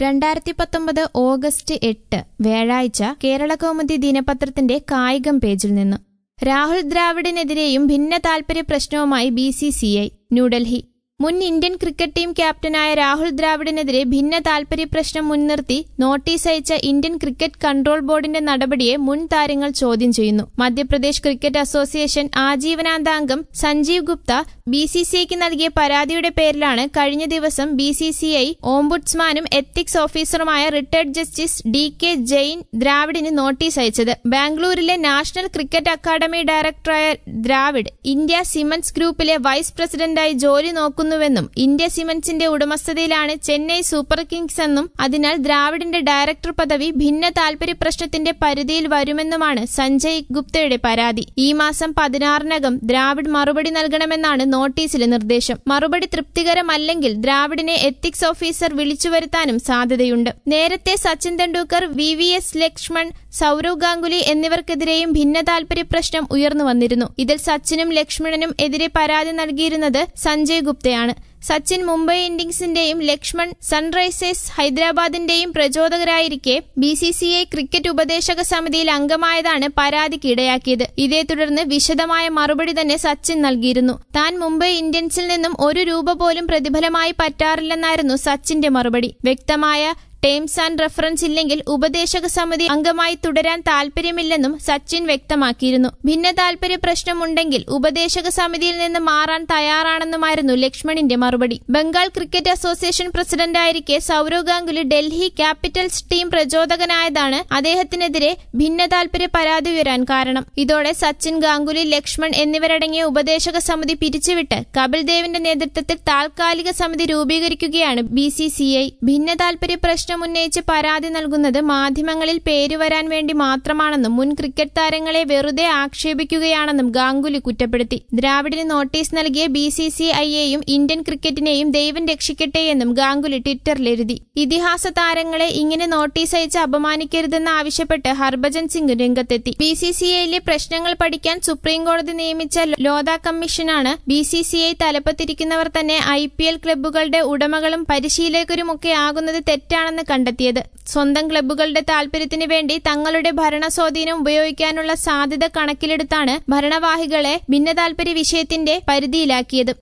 രണ്ടായിരത്തി പത്തൊമ്പത് ഓഗസ്റ്റ് എട്ട് വ്യാഴാഴ്ച കേരള കൗമുദി ദിനപത്രത്തിന്റെ കായികം പേജിൽ നിന്ന് രാഹുൽ ദ്രാവിഡിനെതിരെയും ഭിന്ന താൽപര്യ പ്രശ്നവുമായി B C C I New Delhi മുൻ ഇന്ത്യൻ ക്രിക്കറ്റ് ടീം ക്യാപ്റ്റനായ രാഹുൽ ദ്രാവിഡിനെതിരെ ഭിന്ന താൽപര്യ പ്രശ്നം മുൻനിർത്തി നോട്ടീസ് അയച്ച ഇന്ത്യൻ ക്രിക്കറ്റ് കൺട്രോൾ ബോർഡിന്റെ നടപടിയെ മുൻ താരങ്ങൾ ചോദ്യം ചെയ്യുന്നു മധ്യപ്രദേശ് ക്രിക്കറ്റ് അസോസിയേഷൻ ആജീവനാന്ത അംഗം Sanjeev Gupta B C C ഐക്ക് നൽകിയ പരാതിയുടെ പേരിലാണ് കഴിഞ്ഞ ദിവസം ബി സി സി ഐ ഓംബുഡ്സ്മാനും എത്തിക്സ് ഓഫീസറുമായ retired justice D K Jain ദ്രാവിഡിന് നോട്ടീസ് അയച്ചത് ബാംഗ്ലൂരിലെ നാഷണൽ ക്രിക്കറ്റ് അക്കാദമി ഡയറക്ടറായ ദ്രാവിഡ് ഇന്ത്യ സിമൻസ് ഗ്രൂപ്പിലെ വൈസ് പ്രസിഡന്റായി ജോലി നോക്കുന്നുവെന്നും ഇന്ത്യ സിമൻസിന്റെ ഉടമസ്ഥതയിലാണ് ചെന്നൈ സൂപ്പർ കിങ്സ് എന്നും അതിനാൽ ദ്രാവിഡിന്റെ ഡയറക്ടർ പദവി ഭിന്ന താൽപര്യ പ്രശ്നത്തിന്റെ പരിധിയിൽ വരുമെന്നുമാണ് സഞ്ജയ് ഗുപ്തയുടെ പരാതി ഈ മാസം പതിനാറിനകം ദ്രാവിഡ് മറുപടി നൽകണമെന്നാണ് നോട്ടീസിലെ നിർദ്ദേശം മറുപടി തൃപ്തികരമല്ലെങ്കിൽ ദ്രാവിഡിനെ എത്തിക്സ് ഓഫീസർ വിളിച്ചുവരുത്താനും സാധ്യതയുണ്ട് നേരത്തെ Sachin Tendulkar V V S Laxman Sourav Ganguly എന്നിവർക്കെതിരെയും ഭിന്ന താൽപര്യ പ്രശ്നം ഉയർന്നു വന്നിരുന്നു ഇതിൽ സച്ചിനും ലക്ഷ്മണനും എതിരെ പരാതി നൽകിയിരുന്നത് സഞ്ജയ് ഗുപ്തയാണ് സച്ചിൻ മുംബൈ ഇന്ത്യൻസിന്റെയും ലക്ഷ്മൺ സൺറൈസേഴ്സ് ഹൈദരാബാദിന്റെയും പ്രചോദകരായിരിക്കെ B C C I cricket ഉപദേശക സമിതിയിൽ അംഗമായതാണ് പരാതിക്ക് ഇടയാക്കിയത് ഇതേ തുടർന്ന് വിശദമായ മറുപടി തന്നെ സച്ചിൻ നൽകിയിരുന്നു താൻ മുംബൈ ഇന്ത്യൻസിൽ നിന്നും ഒരു രൂപ പോലും പ്രതിഫലമായി പറ്റാറില്ലെന്നായിരുന്നു സച്ചിന്റെ മറുപടി വ്യക്തമായ ടേംസ് ആൻഡ് റെഫറൻസ് ഇല്ലെങ്കിൽ ഉപദേശക സമിതി അംഗമായി തുടരാൻ താൽപര്യമില്ലെന്നും സച്ചിൻ വ്യക്തമാക്കിയിരുന്നു ഭിന്ന താൽപര്യ പ്രശ്നമുണ്ടെങ്കിൽ ഉപദേശക സമിതിയിൽ നിന്ന് മാറാൻ തയ്യാറാണെന്നുമായിരുന്നു ലക്ഷ്മണിന്റെ മറുപടി ബംഗാൾ ക്രിക്കറ്റ് അസോസിയേഷൻ പ്രസിഡന്റായിരിക്കെ സൌരവ് ഗാംഗുലി ഡൽഹി ക്യാപിറ്റൽസ് ടീം പ്രചോദകനായതാണ് അദ്ദേഹത്തിനെതിരെ ഭിന്ന താൽപര്യ പരാതി ഉയരാൻ കാരണം ഇതോടെ സച്ചിൻ ഗാംഗുലി ലക്ഷ്മൺ എന്നിവരടങ്ങിയ ഉപദേശക സമിതി പിരിച്ചുവിട്ട് കപിൽ ദേവിന്റെ നേതൃത്വത്തിൽ താൽക്കാലിക സമിതി രൂപീകരിക്കുകയാണ് ബി സി സി ഐ ഭിന്ന താൽപര്യ പ്രശ്നം ഉന്നയിച്ച് പരാതി നൽകുന്നത് മാധ്യമങ്ങളിൽ പേരുവരാൻ വേണ്ടി മാത്രമാണെന്നും മുൻ ക്രിക്കറ്റ് താരങ്ങളെ വെറുതെ ആക്ഷേപിക്കുകയാണെന്നും ഗാംഗുലി കുറ്റപ്പെടുത്തി ദ്രാവിഡിന് നോട്ടീസ് നൽകിയ ബി സി സി ഐയെയും ഇന്ത്യൻ ക്രിക്കറ്റിനെയും ദൈവം രക്ഷിക്കട്ടെ എന്നും ഗാംഗുലി ട്വിറ്ററിൽ എഴുതി ഇതിഹാസ താരങ്ങളെ ഇങ്ങനെ നോട്ടീസ് അയച്ച് അപമാനിക്കരുതെന്ന് ആവശ്യപ്പെട്ട് ഹർഭജൻ സിംഗ് രംഗത്തെത്തി ബി സി സി ഐയിലെ പ്രശ്നങ്ങൾ പഠിക്കാൻ സുപ്രീംകോടതി നിയമിച്ച ലോധ കമ്മീഷനാണ് ബി സി സി ഐ തലപ്പത്തിരിക്കുന്നവർ തന്നെ ഐ പി എൽ ക്ലബ്ബുകളുടെ ഉടമകളും പരിശീലകരുമൊക്കെ ആകുന്നത് തെറ്റാണെന്ന് കണ്ടെത്തിയത് സ്വന്തം ക്ലബ്ബുകളുടെ താൽപര്യത്തിന് വേണ്ടി തങ്ങളുടെ ഭരണ സ്വാധീനം ഉപയോഗിക്കാനുള്ള സാധ്യത കണക്കിലെടുത്താണ് ഭരണവാഹികളെ ഭിന്നതാൽപര്യ വിഷയത്തിന്റെ പരിധിയിലാക്കിയത്